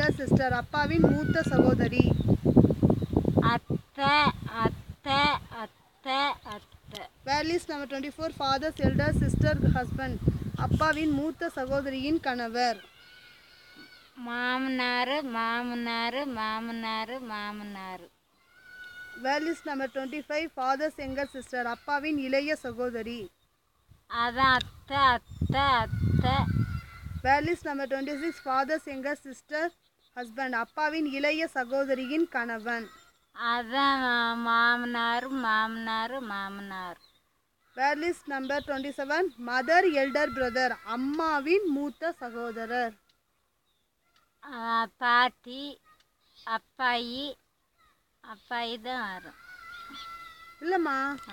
elder sister அப்பாவின் மூத்த சகோதரி அத்தை அத்தை அத்தை அத்தை வேலிஸ் number twenty four father's elder sister husband அப்பாவின் மூத்த சகோதரியின் கணவர் மாமனார் மாமனார் மாமனார் மாமனார் வேலிஸ் number twenty five father's younger sister அப்பாவின் இளைய சகோதரி அதான் அத்தை அத்தை அத்தை வேலிஸ் number twenty six father's younger sister husband அப்பாவின் இளைய சகோதரியின் கணவன் அதான் மா- மாமனார் மாமனார் மாமனார் வேலிஸ் number twenty seven mother elder brother அம்மாவின் மூத்த சகோதரர் ஆ, பாட்டி அப்பாயி அப்பாயி தான் வரும் இல்லைம்மா